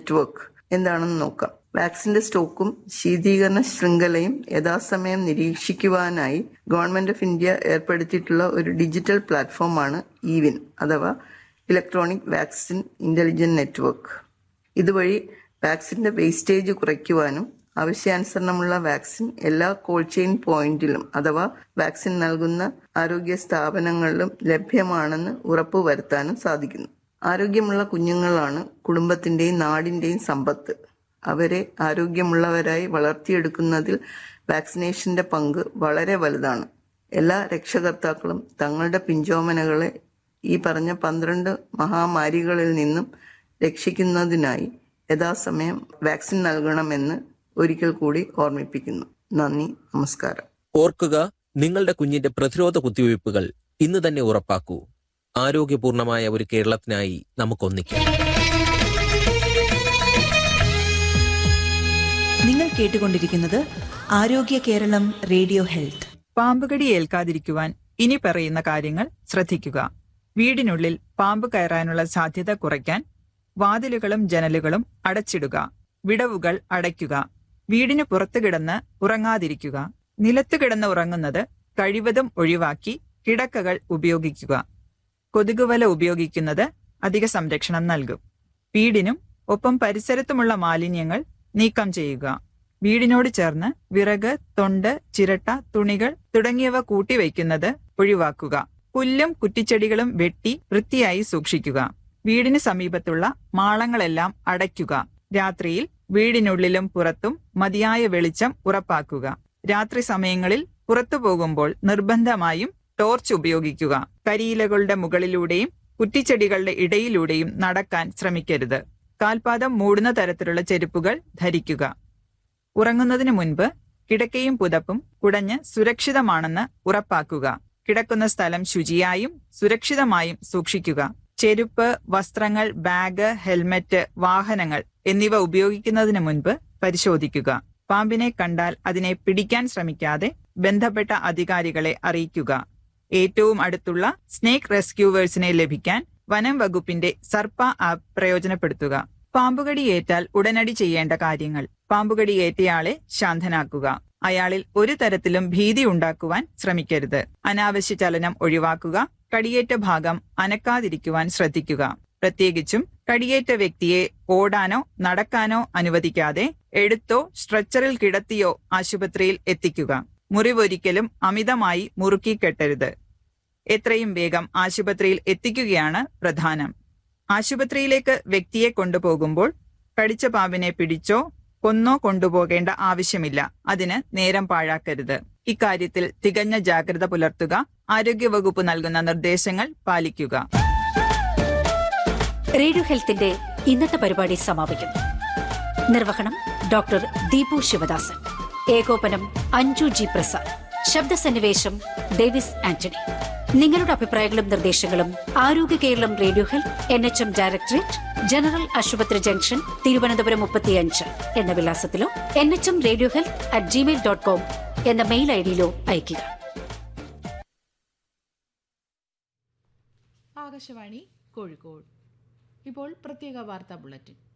network എന്താണെന്ന് നോക്കാം വാക്സിന്റെ സ്റ്റോക്കും ശീതീകരണ ശൃംഖലയും യഥാസമയം നിരീക്ഷിക്കുവാനായി ഗവൺമെന്റ് ഓഫ് ഇന്ത്യ ഏർപ്പെടുത്തിയിട്ടുള്ള ഒരു ഡിജിറ്റൽ പ്ലാറ്റ്ഫോമാണ് ഇവിൻ അഥവാ ഇലക്ട്രോണിക് വാക്സിൻ ഇന്റലിജന്റ് നെറ്റ്വർക്ക് ഇതുവഴി വാക്സിന്റെ വേസ്റ്റേജ് കുറയ്ക്കുവാനും ആവശ്യാനുസരണമുള്ള വാക്സിൻ എല്ലാ കോൾഡ് ചെയിൻ പോയിന്റിലും അഥവാ വാക്സിൻ നൽകുന്ന ആരോഗ്യ സ്ഥാപനങ്ങളിലും ലഭ്യമാണെന്ന് ഉറപ്പുവരുത്താനും സാധിക്കുന്നു ആരോഗ്യമുള്ള കുഞ്ഞുങ്ങളാണ് കുടുംബത്തിന്റെയും നാടിന്റെയും സമ്പത്ത് അവരെ ആരോഗ്യമുള്ളവരായി വളർത്തിയെടുക്കുന്നതിൽ വാക്സിനേഷന്റെ പങ്ക് വളരെ വലുതാണ് എല്ലാ രക്ഷകർത്താക്കളും തങ്ങളുടെ പിഞ്ചോമനകളെ ഈ പറഞ്ഞ പന്ത്രണ്ട് മഹാമാരികളിൽ നിന്നും രക്ഷിക്കുന്നതിനായി യഥാസമയം വാക്സിൻ നൽകണമെന്ന് ഒരിക്കൽ കൂടി ഓർമ്മിപ്പിക്കുന്നു നന്ദി നമസ്കാരം ഓർക്കുക നിങ്ങളുടെ കുഞ്ഞിന്റെ പ്രതിരോധ കുത്തിവയ്പ്പുകൾ ഇന്ന് തന്നെ ഉറപ്പാക്കൂ ആരോഗ്യപൂർണമായ ഒരു കേരളത്തിനായി നമുക്കൊന്നിക്കാം നിങ്ങൾ കേട്ടുകൊണ്ടിരിക്കുന്നത് ആരോഗ്യ കേരളം റേഡിയോ ഹെൽത്ത് പാമ്പുകടി ഏൽക്കാതിരിക്കുവാൻ ഇനി പറയുന്ന കാര്യങ്ങൾ ശ്രദ്ധിക്കുക വീടിനുള്ളിൽ പാമ്പ് കയറാനുള്ള സാധ്യത കുറയ്ക്കാൻ വാതിലുകളും ജനലുകളും അടച്ചിടുക വിടവുകൾ അടയ്ക്കുക വീടിന് പുറത്തു കിടന്ന് ഉറങ്ങാതിരിക്കുക നിലത്ത് കിടന്ന് ഉറങ്ങുന്നത് കഴിവതും ഒഴിവാക്കി കിടക്കകൾ ഉപയോഗിക്കുക കൊതുകുവല ഉപയോഗിക്കുന്നത് അധിക സംരക്ഷണം നൽകും വീടിനും ഒപ്പം പരിസരത്തുമുള്ള മാലിന്യങ്ങൾ നീക്കം ചെയ്യുക വീടിനോട് ചേർന്ന് വിറക് തൊണ്ട് ചിരട്ട തുണികൾ തുടങ്ങിയവ കൂട്ടിവയ്ക്കുന്നത് ഒഴിവാക്കുക പുല്ലും കുറ്റിച്ചെടികളും വെട്ടി വൃത്തിയായി സൂക്ഷിക്കുക വീടിന് സമീപത്തുള്ള മാളങ്ങളെല്ലാം അടയ്ക്കുക രാത്രിയിൽ വീടിനുള്ളിലും പുറത്തും മതിയായ വെളിച്ചം ഉറപ്പാക്കുക രാത്രി സമയങ്ങളിൽ പുറത്തു പോകുമ്പോൾ നിർബന്ധമായും ടോർച്ച് ഉപയോഗിക്കുക കരിയിലകളുടെ മുകളിലൂടെയും കുറ്റിച്ചെടികളുടെ ഇടയിലൂടെയും നടക്കാൻ ശ്രമിക്കരുത് കാൽപാദം മൂടുന്ന തരത്തിലുള്ള ചെരുപ്പുകൾ ധരിക്കുക ഉറങ്ങുന്നതിന് മുൻപ് കിടക്കയും പുതപ്പും കുടഞ്ഞ് സുരക്ഷിതമാണെന്ന് ഉറപ്പാക്കുക കിടക്കുന്ന സ്ഥലം ശുചിയായും സുരക്ഷിതമായും സൂക്ഷിക്കുക ചെരുപ്പ് വസ്ത്രങ്ങൾ ബാഗ് ഹെൽമറ്റ് വാഹനങ്ങൾ എന്നിവ ഉപയോഗിക്കുന്നതിന് മുൻപ് പരിശോധിക്കുക പാമ്പിനെ കണ്ടാൽ അതിനെ പിടിക്കാൻ ശ്രമിക്കാതെ ബന്ധപ്പെട്ട അധികാരികളെ അറിയിക്കുക ഏറ്റവും അടുത്തുള്ള സ്നേക്ക് റെസ്ക്യൂവേഴ്സിനെ ലഭിക്കാൻ വനം വകുപ്പിന്റെ സർപ്പ ആപ്പ് പ്രയോജനപ്പെടുത്തുക പാമ്പുകടി ഏറ്റാൽ ഉടനടി ചെയ്യേണ്ട കാര്യങ്ങൾ പാമ്പുകടി ഏറ്റയാളെ ശാന്തനാക്കുക അയാളിൽ ഒരു തരത്തിലും ഭീതി ഉണ്ടാക്കുവാൻ ശ്രമിക്കരുത് അനാവശ്യ ചലനം ഒഴിവാക്കുക കടിയേറ്റ ഭാഗം അനക്കാതിരിക്കുവാൻ ശ്രദ്ധിക്കുക പ്രത്യേകിച്ചും കടിയേറ്റ വ്യക്തിയെ ഓടാനോ നടക്കാനോ അനുവദിക്കാതെ എടുത്തോ സ്ട്രെച്ചറിൽ കിടത്തിയോ ആശുപത്രിയിൽ എത്തിക്കുക മുറിവൊരിക്കലും അമിതമായി മുറുക്കി കെട്ടരുത് എത്രയും വേഗം ആശുപത്രിയിൽ എത്തിക്കുകയാണ് പ്രധാനം ആശുപത്രിയിലേക്ക് വ്യക്തിയെ കൊണ്ടുപോകുമ്പോൾ കടിച്ച പാമ്പിനെ പിടിച്ചോ കൊന്നോ കൊണ്ടുപോകേണ്ട ആവശ്യമില്ല അതിന് നേരം പാഴാക്കരുത് ഇക്കാര്യത്തിൽ തികഞ്ഞ ജാഗ്രത പുലർത്തുക ആരോഗ്യവകുപ്പ് നൽകുന്ന നിർദ്ദേശങ്ങൾ പാലിക്കുക റേഡിയോ ഹെൽത്തിന്റെ ഇന്നത്തെ പരിപാടി സമാപിക്കുന്നു നിർവഹണം ഡോക്ടർ ദീപു ശിവദാസൻ ഏകോപനം അഞ്ജു ജി പ്രസാദ് ശബ്ദസന്നിവേശം ഡേവിസ് ആന്റണി നിങ്ങളുടെ അഭിപ്രായങ്ങളും നിർദ്ദേശങ്ങളും Arogya Keralam radio health N H M directorate general ആശുപത്രി ജംഗ്ഷൻ തിരുവനന്തപുരം മുപ്പത്തിയഞ്ച് എന്ന വിലാസത്തിലോ N H M radio health at Gmail dot com എന്ന മെയിൽ ഐ ഡിയിലോ അയയ്ക്കുക ആകാശവാണി കോഴിക്കോട് ഇപ്പോൾ പ്രത്യേക വാർത്താ ബുള്ളറ്റിൻ